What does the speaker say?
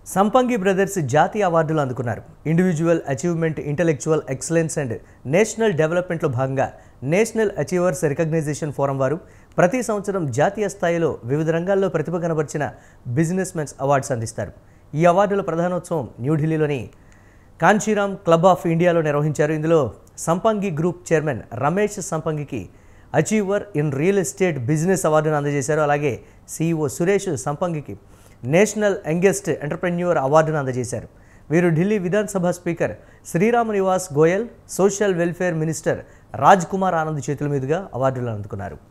సంపంగి బ్రదర్స్ జాతీయ అవార్డులు అందుకున్నారు individual achievement intellectual excellence and national డెవలప్మెంట్లో భాగంగా నేషనల్ అచీవర్స్ రికగ్నైజేషన్ ఫోరం వారు ప్రతి సంవత్సరం జాతీయ స్థాయిలో వివిధ రంగాల్లో ప్రతిభ కనబర్చిన బిజినెస్ మెన్స్ అవార్డ్స్ అందిస్తారు ఈ అవార్డుల ప్రధానోత్సవం న్యూఢిల్లీలోని కాంచీరామ్ క్లబ్ ఆఫ్ ఇండియాలో నిర్వహించారు ఇందులో సంపంగి గ్రూప్ చైర్మన్ రమేష్ సంపంగికి achiever in real estate business అవార్డును అందజేశారు అలాగే సీఈఓ సురేష్ సంపంగికి నేషనల్ యంగెస్ట్ ఎంటర్ప్రెన్యూర్ అవార్డును అందజేశారు వీరు Delhi Vidhan Sabha speaker Shriram Niwas Goel social welfare minister Raj Kumar Anand చేతుల మీదుగా అవార్డులను అందుకున్నారు